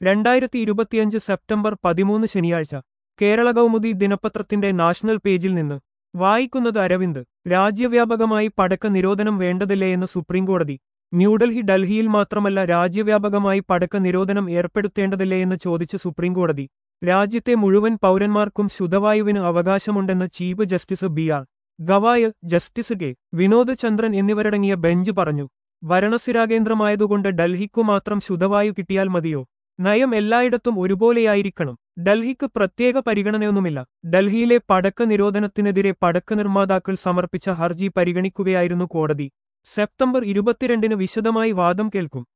രണ്ടായിരത്തി ഇരുപത്തിയഞ്ച് സെപ്റ്റംബർ പതിമൂന്ന് ശനിയാഴ്ച കേരള കൗമുദി ദിനപത്രത്തിന്റെ നാഷണൽ പേജിൽ നിന്ന് വായിക്കുന്നത് അരവിന്ദ് രാജ്യവ്യാപകമായി പടക്ക നിരോധനം വേണ്ടതില്ലേയെന്ന് സുപ്രീംകോടതി ന്യൂഡൽഹി ഡൽഹിയിൽ മാത്രമല്ല രാജ്യവ്യാപകമായി പടക്ക നിരോധനം ഏർപ്പെടുത്തേണ്ടതില്ലേയെന്ന് ചോദിച്ച് സുപ്രീംകോടതി രാജ്യത്തെ മുഴുവൻ പൗരന്മാർക്കും ശുദ്ധവായുവിന് അവകാശമുണ്ടെന്ന് chief justice B R Gavai justice K Vinod Chandran എന്നിവരടങ്ങിയ ബെഞ്ച് പറഞ്ഞു ഭരണസ്ഥിരാകേന്ദ്രമായതുകൊണ്ട് ഡൽഹിക്കു മാത്രം ശുദ്ധവായു കിട്ടിയാൽ മതിയോ നയം എല്ലായിടത്തും ഒരുപോലെയായിരിക്കണം ഡൽഹിക്ക് പ്രത്യേക പരിഗണനയൊന്നുമില്ല ഡൽഹിയിലെ പടക്ക നിരോധനത്തിനെതിരെ പടക്ക നിർമ്മാതാക്കൾ സമർപ്പിച്ച ഹർജി പരിഗണിക്കുകയായിരുന്നു കോടതി സെപ്റ്റംബർ ഇരുപത്തിരണ്ടിന് വിശദമായി വാദം കേൾക്കും